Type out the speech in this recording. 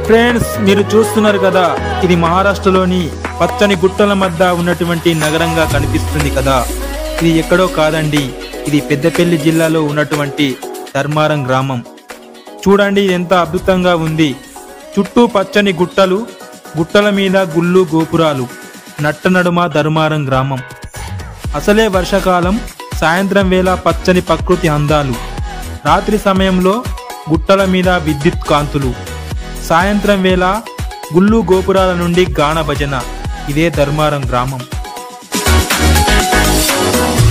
friends మీరు చూస్తున్నారు కదా ఇది మహారాష్ట్రలోని పచ్చని గుట్టల మధ్య ఉన్నటువంటి నగరంగా కనిపిస్తుంది కదా ఇది ఎక్కడో కాదండి ఇది పెద్దపల్లి జిల్లాలో ఉన్నటువంటి ధర్మారం గ్రామం చూడండి ఇది ఎంత అద్భుతంగా ఉంది చుట్టూ పచ్చని గుట్టలు గుట్టల మీద గుళ్ళు గోపురాలు నట్ట నడుమ ధర్మారం గ్రామం అసలే వర్షాకాలం సాయంత్రం వేళ పచ్చని ప్రకృతి అందాలు రాత్రి సమయంలో గుట్టల మీద విద్యుత్ కాంతులు సాయంత్రం వేళ గుళ్ళు గోపురాల నుండి గాన భజన ఇదే ధర్మారం గ్రామం